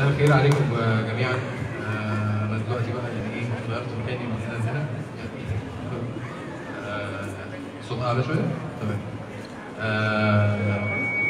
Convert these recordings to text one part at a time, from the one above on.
مساء الخير عليكم جميعا آه، انا دلوقتي بقى يعني ايه غيرت مكاني من هنا لهنا آه، صوت اعلى شويه تمام آه،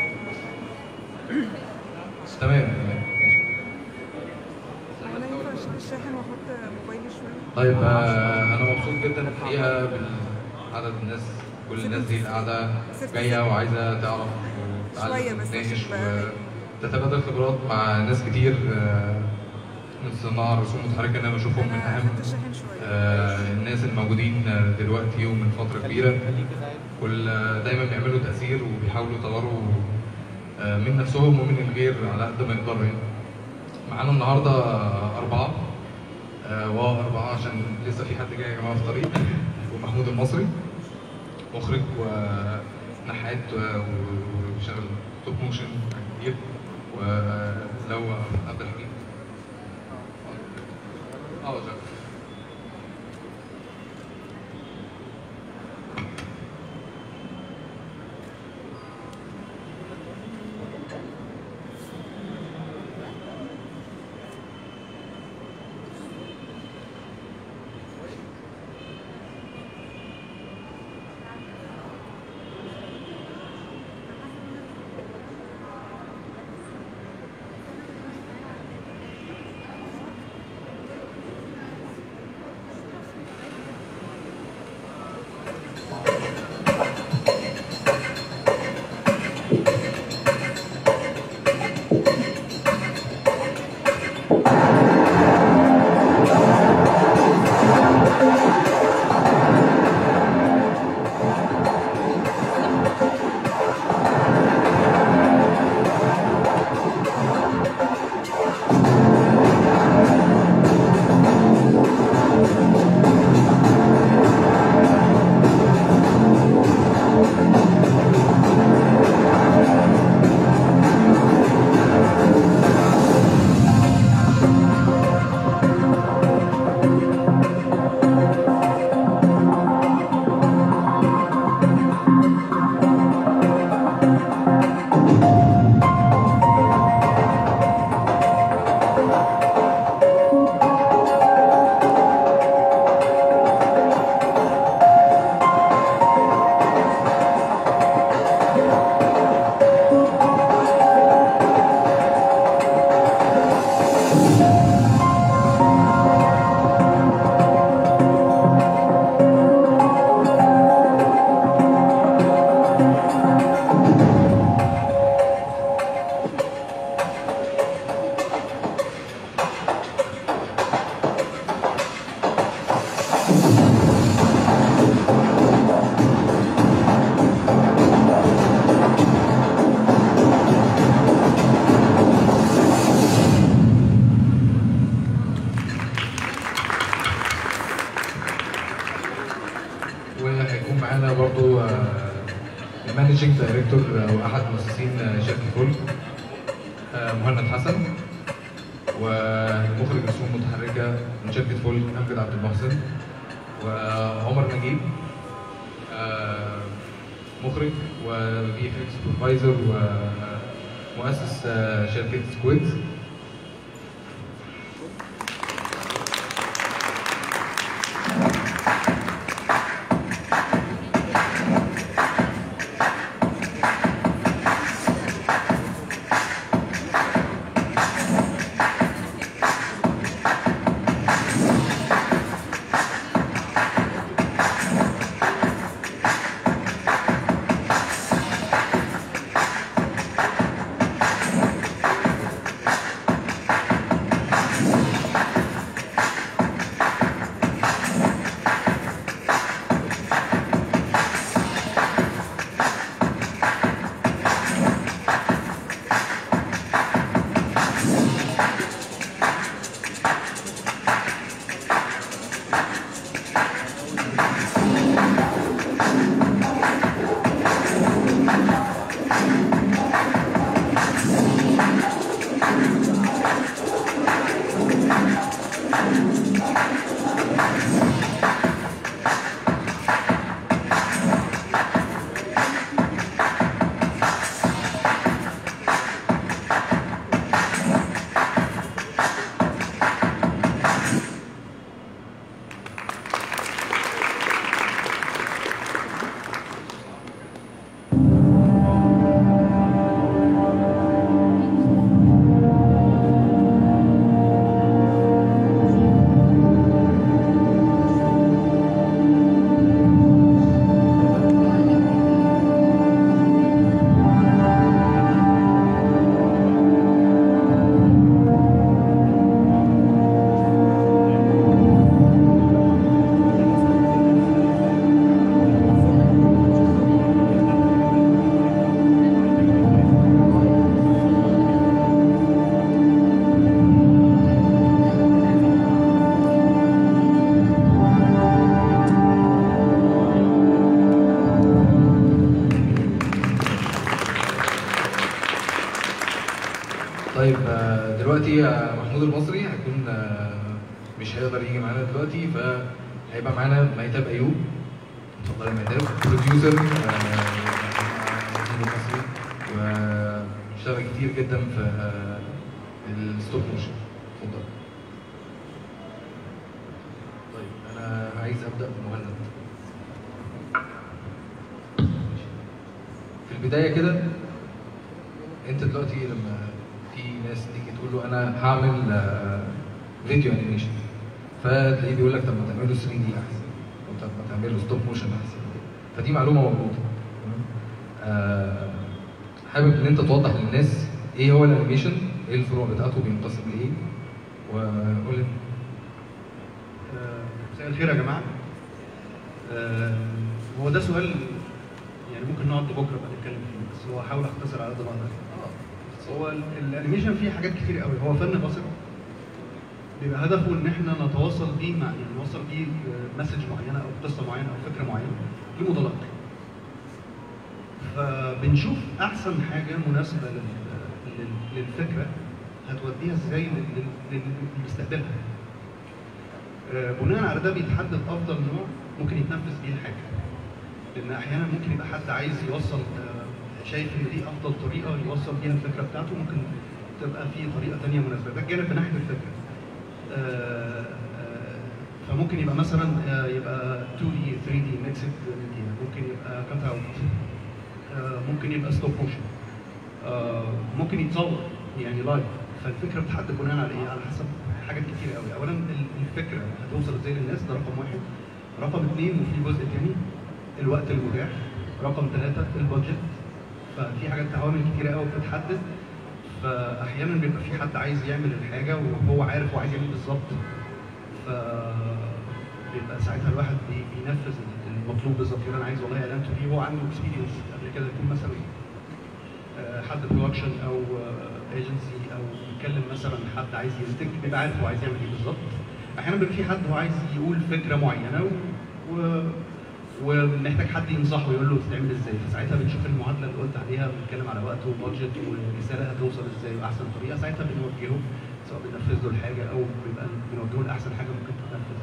تمام تمام ماشي. هو انا ينفع اشيل الشاحن واحط موبايلي شويه طيب آه، انا مبسوط جدا الحقيقه بعدد الناس كل الناس دي قاعده جايه وعايزه تعرف وتتعلم شوية بس وتناقش عشان بقى- وتتبادل خبرات مع ناس كتير آه، من صناع الرسوم المتحركه اللي انا بشوفهم من انا اهم احط الشاحن شويه آه، الناس الموجودين آه، دلوقتي ومن فتره كبيره كل آه، دايما بيعملوا تاثير وبيحاولوا يطوروا آه، من نفسهم ومن الغير على قد ما يقدروا يعني. معانا النهارده آه، اربعه آه، واو اربعه عشان لسه في حد جاي يا جماعه في الطريق ومحمود المصري مخرج ونحات آه، وبيشتغل توب موشن كتير ولو عبد الحميد اه شغال وهيكون معانا برضو المانجنج دايركتور او احد مؤسسين آه، شركه فول آه، مهند حسن ومخرج رسوم متحركه من شركه فول امجد عبد المحسن وعمر نجيب آه، مخرج وفي اف اكس سوبرفايزر ومؤسس آه، شركه سكويد طيب آه، دلوقتي آه، محمود المصري هيكون آه، مش هيقدر يجي معانا دلوقتي فهيبقى معانا ميتاب ايوب اتفضل يا ميتاب بروديوسر آه، محمود المصري واشتغل كتير جدا في آه، الستوب موشن اتفضل طيب انا عايز ابدا بمهند في البدايه كده انت دلوقتي لما في ناس تيجي تقول له انا هعمل آه، فيديو انيميشن فتلاقيه بيقول لك طب ما تعمله 3 دي احسن او طب ما تعمله ستوب موشن احسن فدي معلومه موجوده آه، حابب ان انت توضح للناس ايه هو الانيميشن ايه الفروع بتاعته بينقسم لايه وقول لي آه، مساء الخير يا جماعه آه، هو ده سؤال يعني ممكن نقعد بكره بقى نتكلم فيه بس هو هحاول اختصر على قد ما اقدر بس هو ال- الانيميشن فيه حاجات كتير قوي هو فن بصري بيبقى هدفه ان احنا نتواصل بيه مع يعني نوصل بيه مسج معينه او قصه معينه او فكره معينه لمدلق فبنشوف احسن حاجه مناسبه لل- لل- للفكره هتوديها ازاي لل- لل- لل- لمستقبلها آه، بناء على ده بيتحدد افضل نوع ممكن يتنفذ بيه الحاجه لان احيانا ممكن يبقى حد عايز يوصل آه، شايف ان دي افضل طريقه يوصل بيها الفكره بتاعته ممكن تبقى في طريقه ثانيه مناسبه ده الجانب من ناحيه الفكره آه، آه، فممكن يبقى مثلا آه، يبقى 2 دي 3 دي ميكسد ميديا ممكن يبقى كات اوت ممكن يبقى ستوب موشن ممكن يتصور يعني لايف فالفكره بتحدد بناء على ايه؟ على حسب حاجات كتير قوي اولا ال- الفكره هتوصل ازاي للناس ده رقم واحد رقم اثنين وفي جزء تاني الوقت المتاح رقم ثلاثه البادجت ففي حاجات عوامل كتيره قوي بتتحدد فاحيانا بيبقى في حد عايز يعمل الحاجه وهو عارف هو عايز يعمل بالظبط ف بيبقى ساعتها الواحد بي- بينفذ المطلوب بالظبط يقول انا عايز والله اعلان تو هو عنده اكسبيرينس قبل كده يكون مثلا آه، حد برودكشن او ايجنسي او يتكلم مثلا حد عايز ينتج بيبقى عارف هو عايز يعمل ايه بالظبط احيانا بيبقى في حد هو عايز يقول فكره معينه و... و... ومحتاج حد ينصحه يقول له تتعمل ازاي فساعتها بنشوف المعادله اللي قلت عليها بنتكلم على وقت وبادجت والرساله هتوصل ازاي واحسن طريقه ساعتها بنوجهه سواء بننفذ له الحاجه او بيبقى بنوجهه لاحسن حاجه ممكن تتنفذ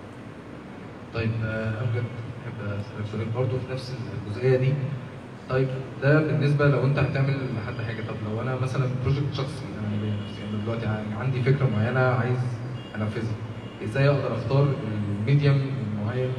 طيب آه، امجد احب اسالك سؤال برضه في نفس الجزئيه دي طيب ده بالنسبه لو انت هتعمل لحد حاجه طب لو انا مثلا بروجكت شخصي انا ليا نفسي انا دلوقتي ع- عندي فكره معينه عايز انفذها ازاي اقدر اختار الميديم المعين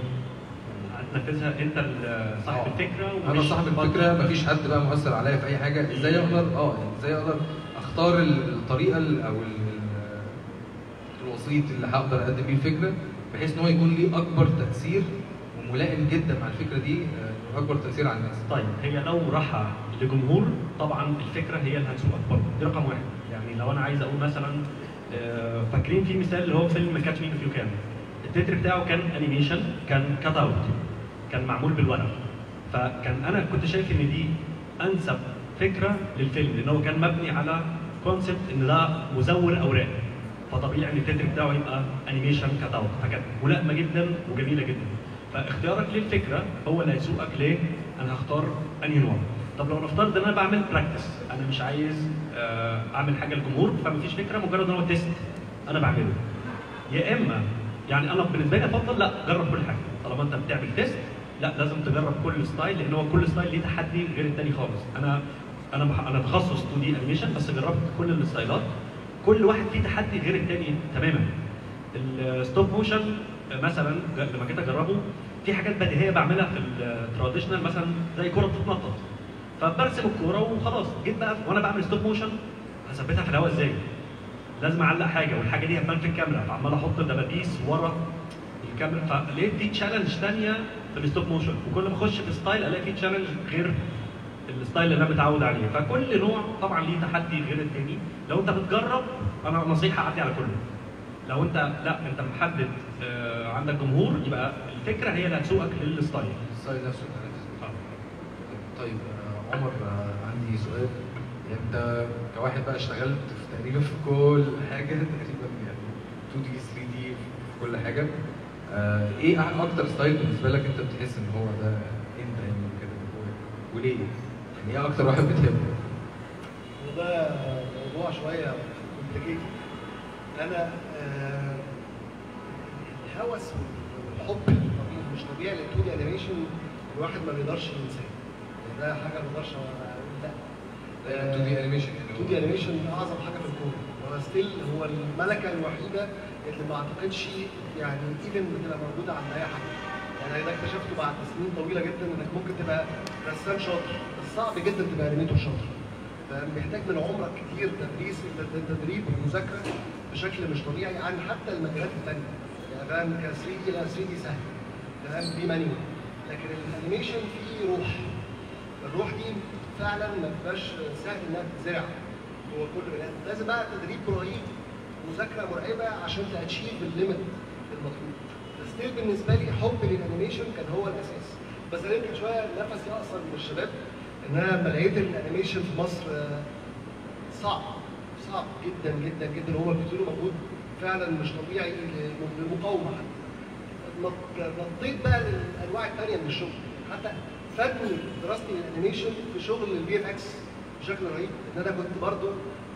هتنفذها انت ال- صاحب آه. الفكره انا ومش صاحب بطل. الفكره مفيش حد بقى مؤثر عليا في اي حاجه ازاي اقدر اه يعني ازاي اقدر اختار ال- الطريقه ال- او ال- ال- الوسيط اللي هقدر اقدم بيه الفكره بحيث ان هو يكون ليه اكبر تاثير وملائم جدا مع الفكره دي آه، اكبر تاثير على الناس طيب هي لو راحة لجمهور طبعا الفكره هي اللي هتسوقك برضه دي رقم واحد يعني لو انا عايز اقول مثلا آه، فاكرين في مثال اللي هو فيلم كاتش مي يو كان التتر بتاعه كان انيميشن كان كات اوت كان معمول بالورق فكان انا كنت شايف ان دي انسب فكره للفيلم لان هو كان مبني على كونسبت ان ده مزور اوراق فطبيعي ان التتر بتاعه يبقى انيميشن كات اوت فكانت ملائمه جدا وجميله جدا فاختيارك للفكره هو اللي هيسوقك ليه انا هختار انهي نوع طب لو نفترض ان انا بعمل براكتس انا مش عايز آه، اعمل حاجه للجمهور فمفيش فكره مجرد ان هو تيست انا بعمله يا اما يعني انا بالنسبه لي افضل لا جرب كل حاجه طالما انت بتعمل تيست لا لازم تجرب كل ستايل لان هو كل ستايل ليه تحدي غير التاني خالص انا انا بح... انا تخصص 2 دي انيميشن بس جربت كل الستايلات كل واحد فيه تحدي غير التاني تماما الستوب موشن مثلا لما جيت اجربه في حاجات بديهيه بعملها في التراديشنال مثلا زي كره بتتنطط فبرسم الكوره وخلاص جيت بقى وانا بعمل ستوب موشن هثبتها في الهواء ازاي؟ لازم اعلق حاجه والحاجه دي هتبان في الكاميرا فعمال احط دبابيس ورا الكاميرا فلقيت في تشالنج ثانيه في الستوب موشن وكل ما اخش في ستايل الاقي في تشالنج غير الستايل اللي انا متعود عليه فكل نوع طبعا ليه تحدي غير التاني لو انت بتجرب انا نصيحه عدي على كله لو انت لا انت محدد آه، عندك جمهور يبقى الفكره هي اللي هتسوقك للستايل الستايل نفسه بتاع الناس. طيب آه، عمر آه، عندي سؤال يعني انت كواحد بقى اشتغلت في تقريبا في كل حاجه تقريبا يعني 2 دي 3 دي في كل حاجه آه، ايه أح- اكتر ستايل بالنسبه لك انت بتحس ان هو ده انت يعني كده من جواك؟ وليه؟ يعني ايه اكتر واحد بتحبه؟ وده موضوع الموضوع شويه كومبليكيتد انا آه، الهوس والحب الطبيعي مش طبيعي لل 2 دي انيميشن الواحد ما بيقدرش ينساه يعني ده حاجه ما اقدرش اقول لا 2 دي انيميشن 2 دي انيميشن اعظم حاجه في الكون هو ستيل هو الملكه الوحيده اللي ما اعتقدش يعني ايفن بتبقى موجوده عند اي حد يعني انا اكتشفته بعد سنين طويله جدا انك ممكن تبقى رسام شاطر بس صعب جدا تبقى انيميتور شاطر فمحتاج من عمرك كتير تدريس تدريب ومذاكره بشكل مش طبيعي عن حتى المجالات الثانيه يعني فاهم ك 3 دي لا 3 دي سهل تمام دي مانيوال لكن الانيميشن فيه روح الروح دي فعلا ما بتبقاش سهل انها تتزرع جوه كل بني ادم لازم بقى تدريب رهيب مذاكره مرعبه عشان تاتشيف الليمت المطلوب ستيل بالنسبه لي حب للانيميشن كان هو الاساس بس انا يمكن شويه نفسي اقصر من الشباب ان انا لما لقيت الانيميشن في مصر آه، صعب صعب جدا جدا جدا هو بيبذلوا مجهود فعلا مش طبيعي للمقاومه حتى نط- نطيت بقى للانواع الثانيه من الشغل حتى فادني دراستي للانيميشن في شغل البي اف اكس بشكل رهيب ان انا كنت برضو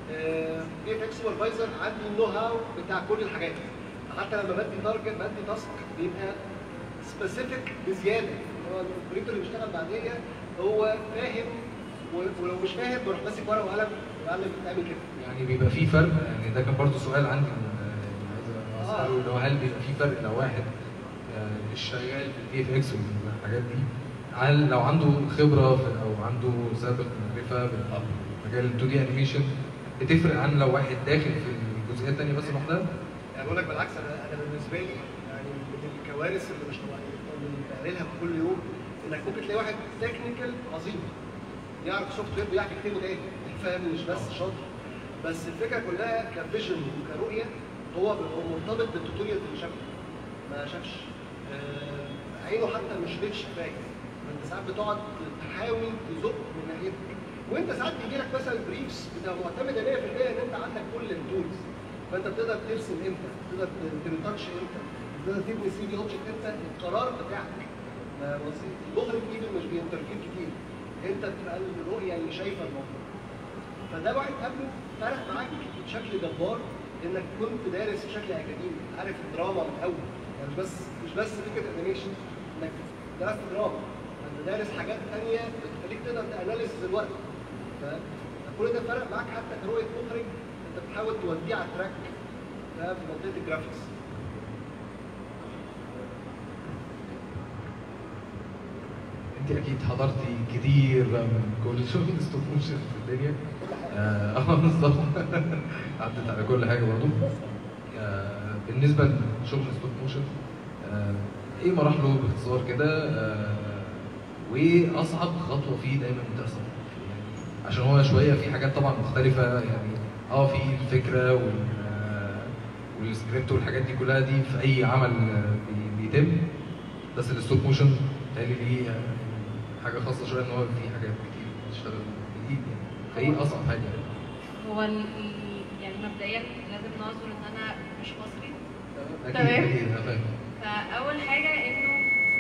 بي اف اكس سوبرفايزر عندي النو هاو بتاع كل الحاجات حتى لما بدي تارجت بدي تاسك بيبقى سبيسيفيك بزياده هو الاوبريتور اللي بيشتغل بعديا هو فاهم و- ولو مش فاهم بروح ماسك ورقه وقلم وعامل بتعمل كده يعني بيبقى في فرق يعني ده كان برضو سؤال عندي آه، عايز اساله اللي هو هل بيبقى في فرق لو واحد آه، مش شغال في الدي اف اكس والحاجات دي هل لو عنده خبره في او عنده سابق معرفه بمجال ال 2 دي انيميشن بتفرق عن لو واحد داخل في الجزئيه الثانيه بس لوحدها؟ يعني بقول لك بالعكس انا انا بالنسبه لي يعني من الكوارث اللي مش طبيعيه اللي بقابلها كل يوم انك ممكن تلاقي واحد تكنيكال عظيم يعرف سوفت وير ويعرف يكتبه تاني فاهم مش بس شاطر بس الفكره كلها كفيجن وكرؤيه هو هو مرتبط بالتوتوريال اللي شافه ما شافش آه، عينه حتى مش ريتش كفايه فانت ساعات بتقعد تحاول تزق من ناحيتك وانت ساعات بيجي لك مثلا بريفز بتبقى معتمده 100% ان انت عندك كل التولز فانت بتقدر ترسم امتى تقدر تريتاتش امتى تقدر تبني 3 دي اوبجكت امتى القرار بتاعك ما بسيط المخرج ايفن مش بينترفير كتير انت بتبقى الرؤيه اللي شايفه الموضوع فده واحد قبله فرق معاك بشكل جبار انك كنت دارس بشكل اكاديمي عارف الدراما من الاول يعني مش بس مش بس فكره انيميشن انك درست دراما انت دارس حاجات ثانيه بتخليك تقدر تاناليسز الوقت ف- فكل ده فرق معاك حتى كرؤيه مخرج انت بتحاول توديه على التراك ده في منطقه الجرافيكس انت اكيد حضرتي كتير بقى من كل شغل ستوب موشن في الدنيا اه آه، بالظبط عدت على كل حاجه برضه آه بالنسبه لشغل ستوب موشن آه ايه مراحله باختصار كده آه وايه اصعب خطوه فيه دايما بتحصل يعني عشان هو شويه في حاجات طبعا مختلفه يعني اه في الفكره وال آه، والسكريبت والحاجات دي كلها دي في اي عمل آه، بي- بيتم بس الستوب موشن تالي ليه آه، حاجه خاصه شويه ان هو في حاجات كتير بتشتغل بالايد يعني فايه اصعب حاجه يعني هو ال- ال- يعني مبدئيا لازم نعذر ان انا مش مصري اكيد تمام. اكيد انا فاهم فاول حاجه انه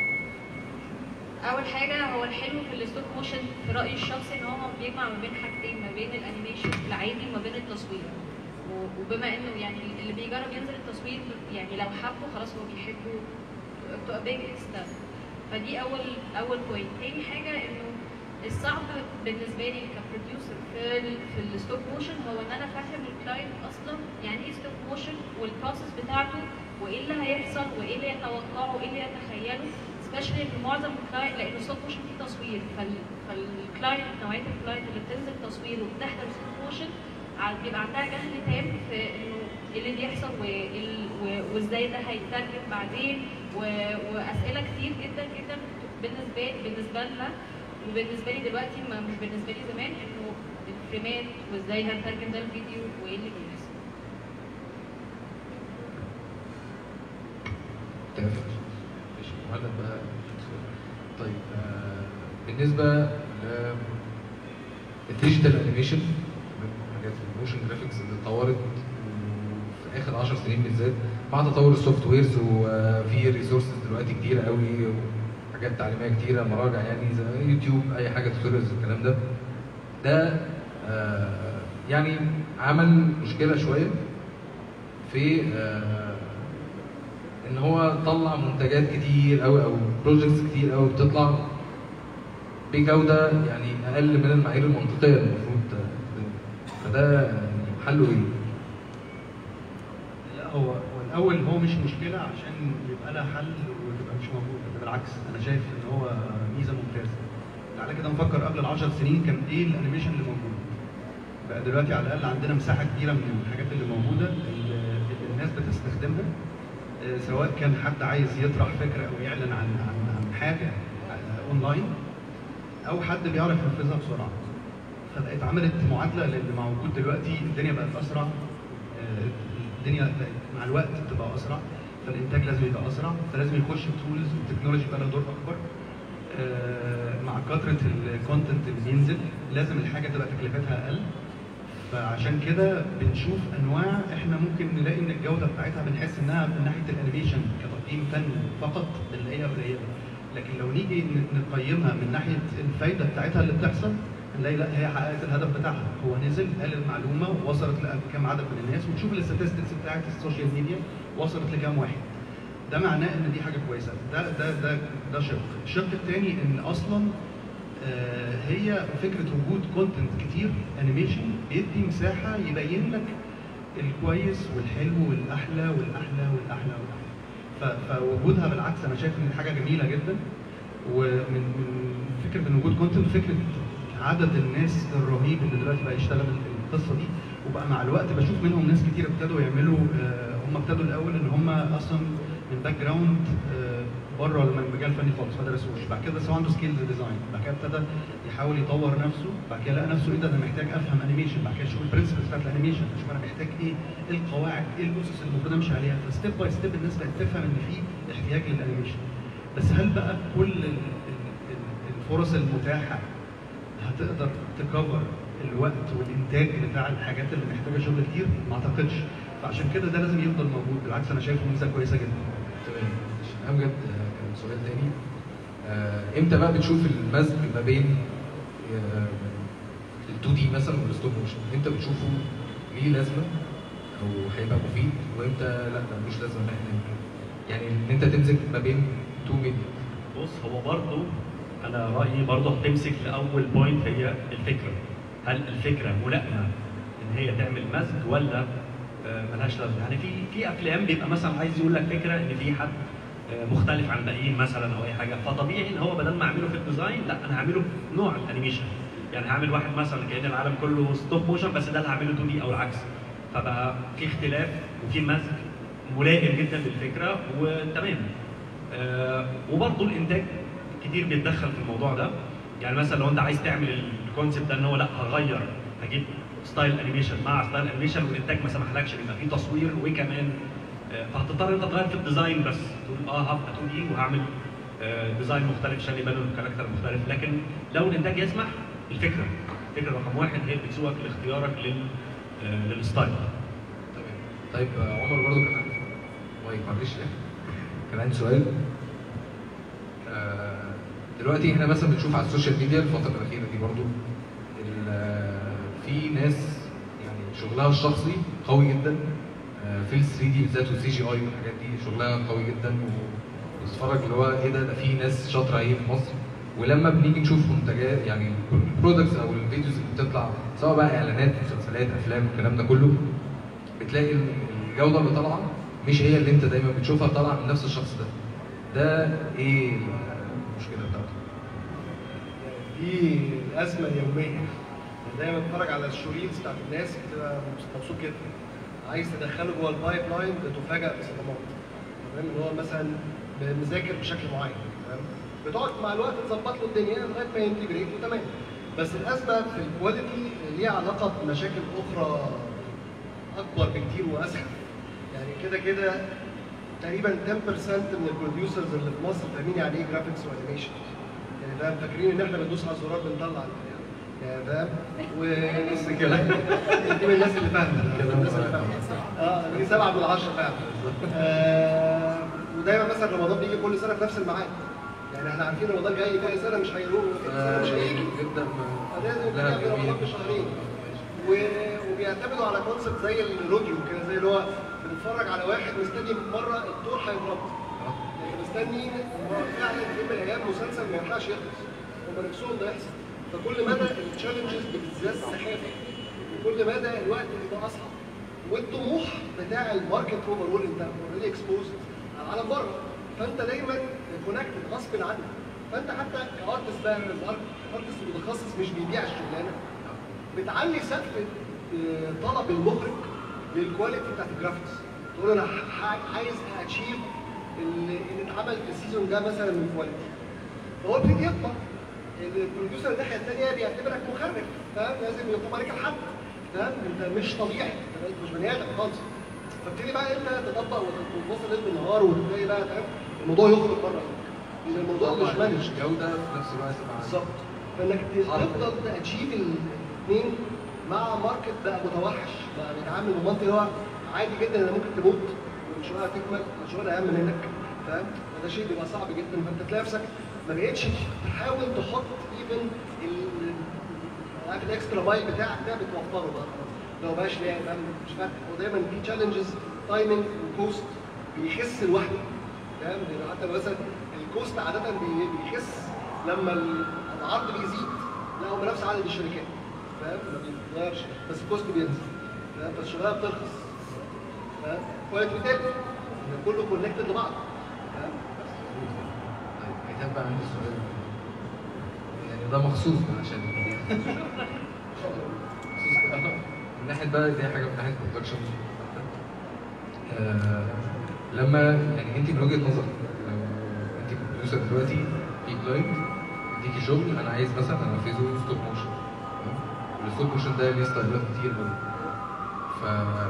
اول حاجه هو الحلو في الستوب موشن في رايي الشخصي ان هو بيجمع ما بين حاجتين ما بين الانيميشن العادي وما بين التصوير و- وبما انه يعني اللي بيجرب ينزل التصوير يعني لو حبه خلاص هو بيحبه بتبقى بيج ستاف فدي اول اول بوينت تاني حاجه انه الصعب بالنسبه لي كبروديوسر في ال في الستوب موشن هو ان انا فاهم الكلاينت اصلا يعني ايه ستوب موشن والبروسيس بتاعته وايه اللي هيحصل وايه اللي يتوقعه وايه اللي يتخيله سبيشالي ان معظم الكلاينت لان الستوب موشن فيه تصوير فال- فالكلاينت نوعيه الكلاينت اللي بتنزل تصوير وبتحضر ستوب موشن ع- بيبقى عندها جهل تام في انه ايه اللي بيحصل وإيه ال- و- وازاي ده هيترجم بعدين و- واسئله كتير جدا جدا بالنسبه بالنسبه لنا وبالنسبه لي دلوقتي ما مش بالنسبه لي زمان انه الفريمات وازاي هنترجم ده الفيديو وايه اللي بيحصل تمام ماشي معلم بقى طيب آه بالنسبه ل الديجيتال انيميشن حاجات الموشن جرافيكس اللي اتطورت في اخر 10 سنين بالذات مع تطور السوفت ويرز وفي ريسورسز دلوقتي كتيره قوي وحاجات تعليميه كتيره مراجع يعني زي يوتيوب اي حاجه توتوريالز الكلام ده ده آه يعني عمل مشكله شويه في آه، ان هو طلع منتجات كتير قوي او بروجكتس كتير قوي بتطلع بجوده يعني اقل من المعايير المنطقيه اللي المفروض ت- فده يعني حله ايه؟ لا هو هو الاول هو مش مشكله عشان يبقى لها حل وتبقى مش موجوده ده بالعكس انا شايف ان هو ميزه ممتازه تعالى كده نفكر قبل العشر سنين كان ايه الانيميشن اللي موجود بقى دلوقتي على الاقل عندنا مساحه كبيره من الحاجات اللي موجوده اللي اللي الناس بتستخدمها آه، سواء كان حد عايز يطرح فكره او يعلن عن عن عن حاجه آه، اونلاين او حد بيعرف ينفذها بسرعه فبقت عملت معادله للي موجود دلوقتي الدنيا بقت اسرع آه، الدنيا بقت مع الوقت بتبقى اسرع فالانتاج لازم يبقى اسرع فلازم يخش تولز والتكنولوجي بقى لها دور اكبر آه، مع كثره الكونتنت اللي بينزل لازم الحاجه تبقى تكلفتها اقل فعشان كده بنشوف انواع احنا ممكن نلاقي ان الجوده بتاعتها بنحس انها من ناحيه الانيميشن كتقييم فني فقط بنلاقيها قليله لكن لو نيجي ن- نقيمها من ناحيه الفايده بتاعتها اللي بتحصل هنلاقي لا هي حققت الهدف بتاعها هو نزل قال المعلومه ووصلت لكام عدد من الناس وتشوف الاستاتستكس بتاعت السوشيال ميديا وصلت لكام واحد ده معناه ان دي حاجه كويسه ده ده ده ده شق الشق الثاني ان اصلا آه، هي فكره وجود كونتنت كتير انيميشن بيدي مساحه يبين لك الكويس والحلو والاحلى والاحلى والاحلى والاحلى ف- فوجودها بالعكس انا شايف ان دي حاجه جميله جدا ومن من فكره ان وجود كونتنت فكره عدد الناس الرهيب اللي دلوقتي بقى يشتغل القصه دي وبقى مع الوقت بشوف منهم ناس كتير ابتدوا يعملوا آه، هم ابتدوا الاول ان هم اصلا من باك جراوند بره المجال الفني خالص ما درسوش بعد كده بس هو عنده سكيلز ديزاين بعد كده ابتدى يحاول يطور نفسه بعد كده لقى نفسه ايه ده انا محتاج افهم انيميشن بعد كده يشوف البرنسبلز بتاعت الانيميشن اشوف انا محتاج ايه ايه القواعد ايه الاسس اللي المفروض امشي عليها فستيب باي ستيب الناس بقت تفهم ان في احتياج للانيميشن بس هل بقى كل ال- ال- ال- الفرص المتاحه هتقدر تكفر الوقت والانتاج بتاع الحاجات اللي محتاجه شغل كتير ما اعتقدش فعشان كده ده لازم يفضل موجود بالعكس انا شايفه ميزه كويسه جدا تمام امجد آه، كان سؤال تاني آه، امتى بقى بتشوف المزج ما بين ال 2 دي مثلا والستوب موشن امتى بتشوفه ليه لازمه او هيبقى مفيد وامتى لا ده ملوش لازمه ان احنا نعمله؟ يعني ان انت تمزج ما بين 2 ميديا بص هو برضو انا رايي برضو هتمسك لاول بوينت هي الفكره هل الفكره ملائمه ان هي تعمل مزج ولا آه، ملهاش لازمه يعني في في افلام بيبقى مثلا عايز يقول لك فكره ان في حد آه، مختلف عن الباقيين مثلا او اي حاجه فطبيعي ان هو بدل ما اعمله في الديزاين لا انا هعمله في نوع الانيميشن يعني هعمل واحد مثلا كان العالم كله ستوب موشن بس ده اللي هعمله 2 دي او العكس فبقى في اختلاف وفي مزج ملائم جدا للفكره وتمام آه، وبرضه الانتاج كتير بيتدخل في الموضوع ده يعني مثلا لو انت عايز تعمل الكونسيبت ده ان هو لا هغير هجيب ستايل انيميشن مع ستايل انيميشن والانتاج ما سمحلكش يبقى في تصوير وكمان آه، فهتضطر انت تغير في الديزاين بس تقول اه هبقى 2 دي وهعمل آه، ديزاين مختلف عشان يبان الكاركتر مختلف لكن لو الانتاج يسمح الفكره الفكره رقم واحد هي اللي بتسوقك لاختيارك لل آه، للستايل تمام طيب آه، عمر برضو كان عنده مايك معلش كان عندي سؤال آه، دلوقتي احنا مثلا بنشوف على السوشيال ميديا الفتره الاخيره دي برضو ال- آه، في ناس يعني شغلها الشخصي قوي جدا آه، في ال 3 دي بالذات والسي جي اي والحاجات دي شغلها قوي جدا و- وتتفرج اللي هو ايه ده ده في ناس شاطره ايه في مصر ولما بنيجي نشوف منتجات يعني البرودكتس او الفيديوز اللي بتطلع سواء بقى اعلانات مسلسلات افلام الكلام ده كله بتلاقي ال- الجوده اللي طالعه مش هي اللي انت دايما بتشوفها طالعه من نفس الشخص ده ده ايه المشكله بتاعته دي الازمه اليوميه يعني دايما بتفرج على الشوريلز بتاعت الناس بتبقى مبسوط جدا عايز تدخله جوه البايب لاين بتفاجئ بصدمات تمام اللي هو مثلا مذاكر بشكل معين تمام بتقعد مع الوقت تظبط له الدنيا لغايه ما ينتجريت وتمام بس الازمه في الكواليتي ليها علاقه بمشاكل اخرى اكبر بكتير واسهل يعني كده كده تقريبا 10% من البروديوسرز اللي في مصر فاهمين يعني ايه جرافيكس وانيميشن يعني فاهم فاكرين ان احنا بندوس على الزرار بنطلع يعني فاهم ولسه كده دي من الناس اللي فاهمه كده الناس اللي فاهمه اه دي سبعه من عشره فعلا آه ودايما مثلا رمضان بيجي كل سنه في نفس الميعاد يعني احنا عارفين رمضان جاي كل سنه مش هيروح كل سنه مش هيجي جدا لازم لا يبقى في رمضان جميل بشهرين و- بيعتمدوا على كونسبت زي الروديو كده زي اللي هو بنتفرج على واحد مستني مره الدور هيضرب يعني مستني إن هو فعلا في يوم من الايام مسلسل ما ينفعش يخلص هم نفسهم ده يحصل فكل مدى التشالنجز بتزداد سخافه وكل مدى الوقت بيبقى اصعب والطموح بتاع الماركت اوفر انت اوريدي اكسبوزد على العالم بره فانت دايما كونكتد غصب عنك فانت حتى كارتست بقى الارتست المتخصص مش بيبيع الشغلانه بتعلي سقف آه، طلب المخرج للكواليتي بتاعت الجرافيكس تقول له انا ح- عايز اتشيف اللي اللي اتعمل في السيزون ده مثلا من كواليتي فهو بيبتدي يطبع البروديوسر الناحيه الثانيه بيعتبرك مخرج فاهم لازم يقوم عليك الحد فاهم انت مش طبيعي انت مش بني ادم خالص فابتدي بقى انت تطبق وتوصل ليل بالنهار وتلاقي بقى فاهم الموضوع يخرج بره لان الموضوع مش مانج جودة في نفس الوقت مع بالظبط فانك تفضل تاتشيف الاثنين مع ماركت بقى متوحش بقى بيتعامل بمنطق اللي هو عادي جدا انا ممكن تموت والشغلانه تكمل والشغلانه اهم منك فاهم وده شيء بيبقى صعب جدا فانت تلاقي نفسك ما بقتش تحاول تحط ايفن عارف الاكسترا باي بتاعك ده بتوفره بقى لو بقاش لاقي فاهم مش فارق هو دايما في تشالنجز تايمنج وكوست بيخس لوحده فاهم لان حتى مثلا الكوست عاده بي- بيخس لما العرض بيزيد لا هو نفس عدد الشركات فاهم ما بيتغيرش بس الكوست بينزل فاهم فالشغلانه بترخص فاهم كواليتي تاني كله كونكتد لبعض فاهم طيب هيتم بقى عندي سؤال يعني ده مخصوص بقى عشان مخصوص بقى. من ناحيه بقى دي حاجه من ناحيه برودكشن آه لما يعني انت من وجهه نظرك لو انت بروديوسر دلوقتي في كلاينت يديكي شغل انا عايز مثلا انفذه ستوب موشن الستوب موشن ده ليه ستايلات كتير قوي ف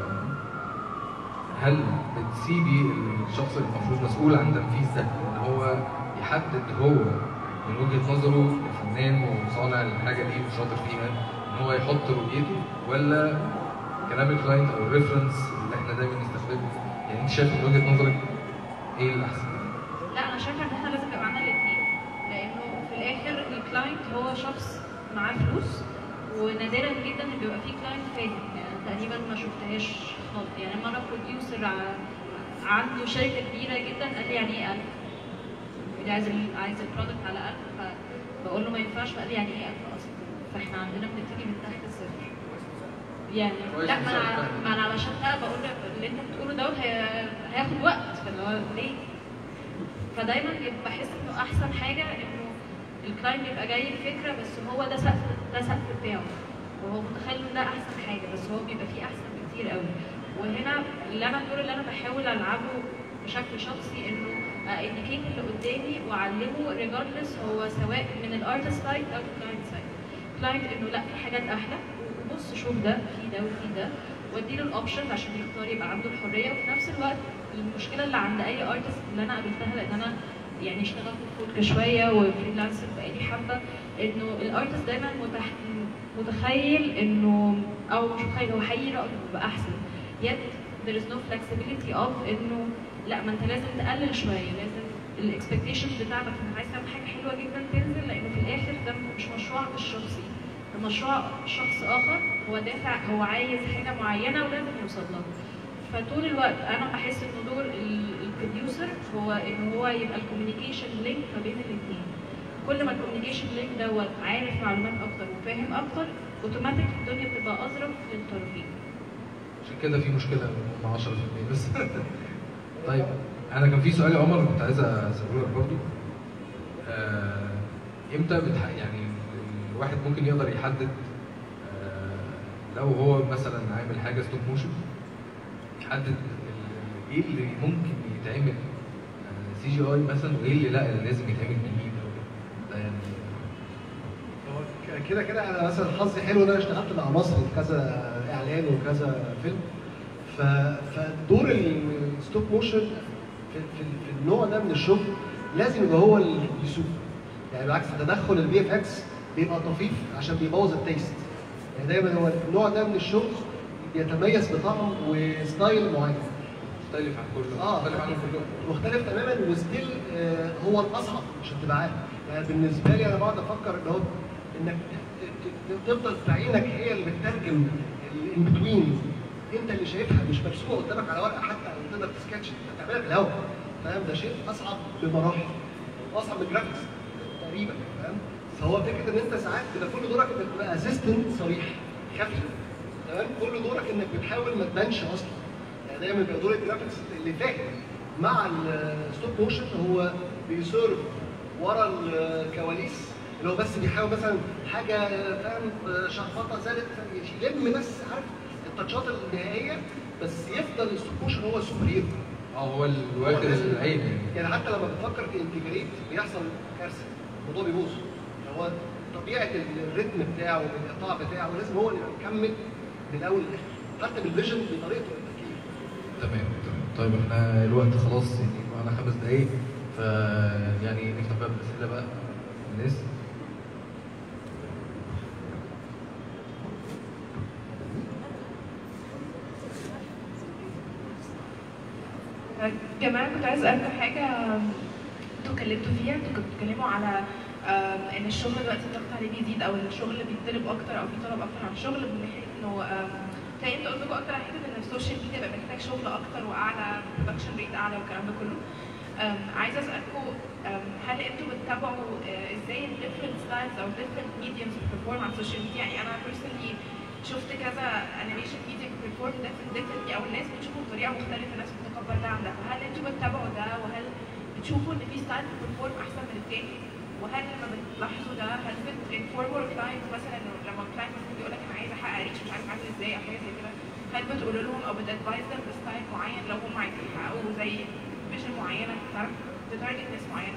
هل بتسيبي الشخص المفروض مسؤول عن تنفيذ ده ان هو يحدد هو من وجهه نظره كفنان وصانع الحاجه دي وشاطر فيها ان هو يحط رؤيته ولا كلام الكلاينت او الريفرنس اللي احنا دايما نستخدمه يعني انت شايف من وجهه نظرك ايه الاحسن؟ لا انا شايفه ان احنا لازم يبقى معانا الاثنين لانه في الاخر الكلاينت هو شخص معاه فلوس ونادرا جدا ان بيبقى فيه كلاينت فاهم يعني تقريبا ما شفتهاش خالص يعني مره بروديوسر عنده شركه كبيره جدا قال لي يعني ايه 1000 قال لي عايز ال- عايز البرودكت على 1000 فبقول له ما ينفعش فقال لي يعني ايه 1000 اصلا فاحنا عندنا بنبتدي من تحت الصفر يعني كويس لا ما مثال انا فعلا. ما انا علشان بقى بقول لك اللي انت بتقوله دوت هي- هياخد وقت فاللي هو ليه؟ فدايما بيبقى بحس انه احسن حاجه انه الكلاينت بيبقى جاي بفكره بس هو ده سقف ده سقف بتاعه وهو متخيل ان ده احسن حاجه بس هو بيبقى فيه احسن بكتير قوي وهنا اللي انا الدور اللي انا بحاول العبه بشكل شخصي انه انديكيت اللي قدامي واعلمه ريجاردلس هو سواء من الارتست سايد او الكلاينت سايد كلاينت انه لا في حاجات احلى بص شوف ده في ده وفي ده واديله الاوبشن عشان يختار يبقى عنده الحريه وفي نفس الوقت المشكله اللي عند اي ارتست اللي انا قابلتها لان انا يعني اشتغلت في فولك شويه وفريلانسر بقالي حبه انه الارتست دايما متح... متخيل انه او مش متخيل هو حقيقي رايه بيبقى احسن yet there is no flexibility of انه لا ما انت لازم تقلل شويه لازم الاكسبكتيشنز بتاعتك انت عايز تعمل حاجه حلوه جدا تنزل لانه في الاخر ده مش مشروعك الشخصي ده مشروع شخص اخر هو دافع هو عايز حاجه معينه ولازم يوصل لها فطول الوقت انا بحس ان دور البروديوسر هو ان هو يبقى الكوميونيكيشن لينك ما بين الاثنين كل ما الكوميونيكيشن لينك دوت عارف معلومات اكتر وفاهم اكتر اوتوماتيك الدنيا بتبقى اظرف للطرفين عشان كده في مشكله هم 10% بس طيب انا كان في سؤال يا عمر كنت عايز اساله لك برضو آه، امتى بتح... يعني الواحد ممكن يقدر يحدد آه، لو هو مثلا عامل حاجه ستوب موشن يحدد ال- ايه اللي ممكن يتعمل سي جي اي مثلا وايه اللي لا اللي لازم يتعمل بالايد أو ده يعني هو ك- كده كده انا مثلا حظي حلو ان انا اشتغلت مع مصر في كذا اعلان وكذا فيلم ف... فدور الستوب موشن في, في, في النوع ده من الشغل لازم يبقى هو اللي يسوق يعني بالعكس تدخل الفي اف اكس بيبقى طفيف عشان بيبوظ التيست يعني دايما هو النوع ده من الشغل بيتميز بطعم وستايل معين مختلف عن كل اه مختلف عنهم كلهم مختلف تماما وستيل آه هو الاصعب عشان تبقى عارف يعني بالنسبه لي انا بقعد افكر ان هو انك ت- ت- تفضل في عينك هي اللي بتترجم ان بتوين انت اللي شايفها مش مرسومه قدامك على ورقه حتى او تقدر تسكتش انت بتعملها في الهواء فاهم ده شيء اصعب بمراحل واصعب من الجرافيكس تقريبا فاهم فهو فكره ان انت ساعات بيبقى كل دورك انك تبقى اسيستنت صريح خفي تمام كل دورك انك بتحاول ما تبانش اصلا يعني دايما بيبقى دور الجرافيكس اللي فاهم مع الستوب موشن هو بيسيرف ورا الكواليس اللي هو بس بيحاول مثلا حاجه فاهم شخبطه زادت يلم بس عارف التاتشات النهائيه بس يفضل الستوب موشن هو السوبر هيرو اه هو اللي واخد العين يعني يعني حتى لما بتفكر تنتجريت بيحصل كارثه الموضوع بيبوظ هو طبيعه الريتم بتاعه والايقاع بتاعه لازم هو اللي يبقى مكمل من الاول للاخر حتى بالفيجن بطريقته التفكير تمام تمام طيب احنا الوقت خلاص يعني معانا خمس دقايق ف يعني نفتح بقى بالاسئله بقى الناس جماعة كنت عايز أسألكم حاجة انتوا اتكلمتوا فيها انتوا كنتوا بتتكلموا على آم، ان الشغل دلوقتي الضغط عليه بيزيد او الشغل بيطلب اكتر او في طلب اكتر على الشغل من ناحيه انه آم، تاني انتوا قصدكم اكتر على حته ان السوشيال ميديا بقى محتاج شغل اكتر واعلى برودكشن ريت اعلى والكلام ده كله آم، عايزه اسالكم آم، هل انتوا بتتابعوا آه، ازاي الديفرنت ستايلز او الديفرنت ميديمز بترفورم على السوشيال ميديا يعني انا بيرسونلي شفت كذا انيميشن فيديو بترفورم ديفرنتلي او الناس بتشوفه بطريقه مختلفه الناس بتتقبل ده عن ده فهل انتوا بتتابعوا ده وهل بتشوفوا ان في ستايل بترفورم احسن من التاني وهل لما بتلاحظوا ده هل بتنفورموا الكلاينت مثلا إنه لما الكلاينت مثلا يقول لك انا عايز احقق ريتش مش عارف عامل ازاي او حاجه زي كده هل بتقولوا لهم او بتادفايز لهم بستايل معين لو هم عايزين يحققوا زي فيجن معينه تعرف تتارجت ناس معينه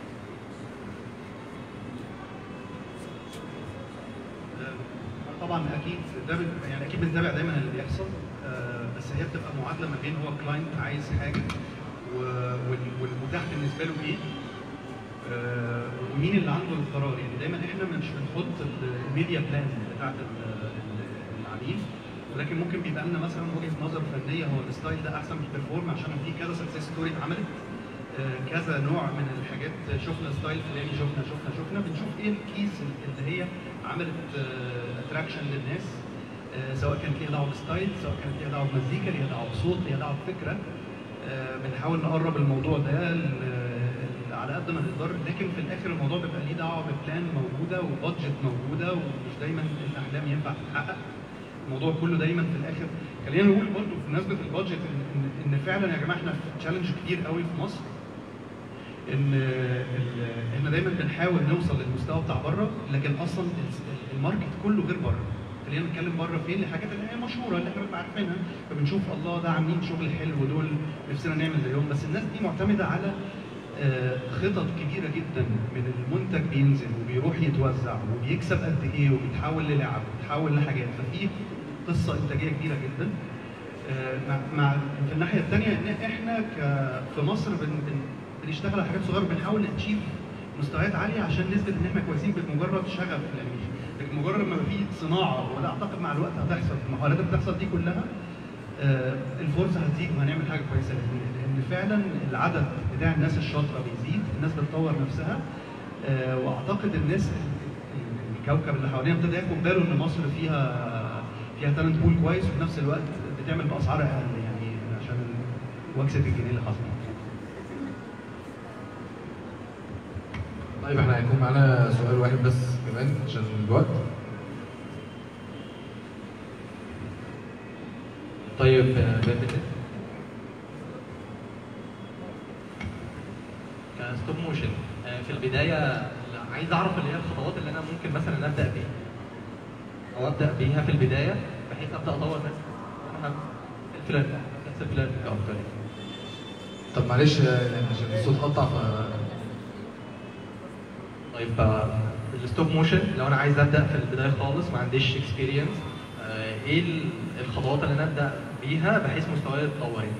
طبعا اكيد ده بن- يعني اكيد بنتابع دايما اللي بيحصل آه، بس هي بتبقى معادله ما بين هو كلاينت عايز حاجه و- وال- والمتاح بالنسبه له ايه آه، ومين اللي عنده القرار يعني دايما احنا مش بنحط ال- الميديا بلان بتاعت ال- ال- العميل ولكن ممكن بيبقى لنا مثلا وجهه نظر فنيه هو الستايل ده احسن في البرفورم عشان في كذا سكسس ستوري اتعملت آه، كذا نوع من الحاجات شفنا ستايل فلاني شفنا شفنا شفنا بنشوف ايه الكيس اللي هي عملت اتراكشن للناس آه، سواء كانت ليها دعوه بستايل سواء كانت ليها دعوه بمزيكا ليها دعوه بصوت ليها دعوه بفكره آه، بنحاول نقرب الموضوع ده ل- على قد ما نقدر لكن في الاخر الموضوع بيبقى ليه دعوه ببلان موجوده وبادجت موجوده ومش دايما الاحلام ينفع تتحقق الموضوع كله دايما في الاخر خلينا نقول برضه بمناسبه البادجت ان إن- ان فعلا يا جماعه احنا في تشالنج كبير قوي في مصر ان ال- احنا دايما بنحاول نوصل للمستوى بتاع بره لكن اصلا ال- الماركت كله غير بره خلينا نتكلم بره فين الحاجات اللي هي مشهوره اللي احنا بنبقى عارفينها فبنشوف الله ده عاملين شغل حلو دول نفسنا نعمل زيهم بس الناس دي معتمده على آه، خطط كبيره جدا من المنتج بينزل وبيروح يتوزع وبيكسب قد ايه وبيتحول للعب وبيتحول لحاجات ففي قصه انتاجيه كبيره جدا آه، مع, مع في الناحيه الثانيه ان احنا ك في مصر بن بن بنشتغل على حاجات صغيره بنحاول نتشيف مستويات عاليه عشان نثبت ان احنا كويسين بمجرد شغف في الانيميشن لكن مجرد ما في صناعه ولا اعتقد مع الوقت هتحصل المحاولات اللي بتحصل دي كلها آه، الفرصه هتزيد وهنعمل حاجه كويسه لان لان فعلا العدد بتاع الناس الشاطره بيزيد الناس بتطور نفسها آه، واعتقد الناس ال- ال- الكوكب اللي حوالينا ابتدى ياخد باله ان مصر فيها فيها تالنت بول كويس وفي نفس الوقت بتعمل باسعار اقل يعني عشان وكسه الجنيه اللي حصلت طيب احنا هيكون معانا سؤال واحد بس كمان عشان الوقت طيب آه، باب النت. كستوب موشن آه، في البدايه عايز اعرف اللي هي الخطوات اللي انا ممكن مثلا ابدا بيها او ابدا بيها في البدايه بحيث ابدا اطور نفسي انا هب- الفلان نفس الفلان او الطريق طب معلش آه، عشان الصوت قطع ف طيب آه، الستوب موشن لو انا عايز ابدا في البدايه خالص ما عنديش اكسبيرينس ايه ال- الخطوات اللي انا ابدا بيها بحيث مستواي يتطور يعني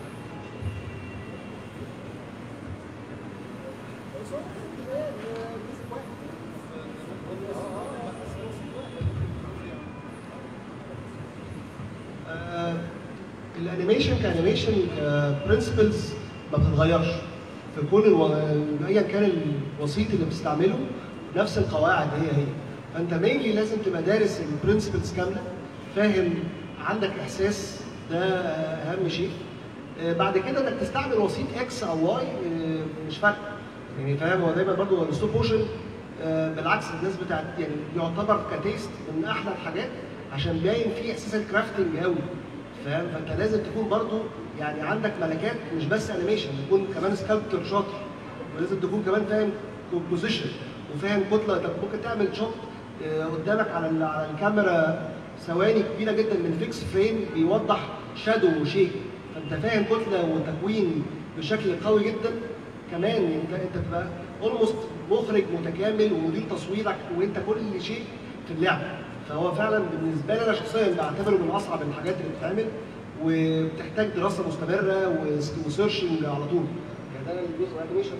آه، الانيميشن كانيميشن برنسبلز ما بتتغيرش في كل الو... ايا كان الوسيط اللي بتستعمله نفس القواعد هي هي فانت مينلي لازم تبقى دارس البرنسبلز كامله فاهم عندك احساس ده اهم شيء آه، بعد كده انك تستعمل وسيط اكس او واي آه، مش فارقه يعني فاهم هو دايما برضه الستوب موشن آه، بالعكس الناس بتاعت يعني يعتبر كتيست من احلى الحاجات عشان باين فيه احساس الكرافتنج قوي فاهم فانت لازم تكون برضه يعني عندك ملكات مش بس انيميشن تكون كمان سكالبتر شاطر ولازم تكون كمان فاهم كومبوزيشن وفاهم كتله انت ممكن تعمل شوت آه، قدامك على ال- على الكاميرا ثواني كبيره جدا من فيكس فريم بيوضح شادو وشيء فانت فاهم كتله وتكوين بشكل قوي جدا كمان انت انت تبقى اولموست مخرج متكامل ومدير تصويرك وانت كل شيء في اللعبه فهو فعلا بالنسبه لي انا شخصيا بعتبره من اصعب الحاجات اللي بتتعمل وبتحتاج دراسه مستمره وسيرشنج على طول يعني ده الجزء الانيميشن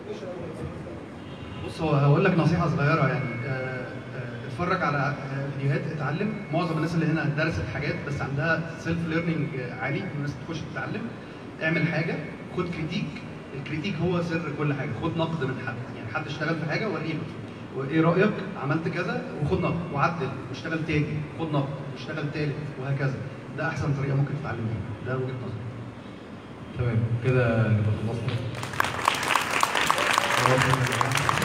بص هو هقول لك نصيحه صغيره يعني آه، آه، اتفرج على آه، فيديوهات اتعلم معظم الناس اللي هنا درست حاجات بس عندها سيلف ليرنينج عالي الناس تخش تتعلم اعمل حاجه خد كريتيك الكريتيك هو سر كل حاجه خد نقد من حد يعني حد اشتغل في حاجه وريه وايه رايك عملت كذا وخد نقد وعدل واشتغل تاني خد نقد واشتغل تالت وهكذا ده احسن طريقه ممكن تتعلم بيها ده وجهه نظري تمام كده نبقى خلصنا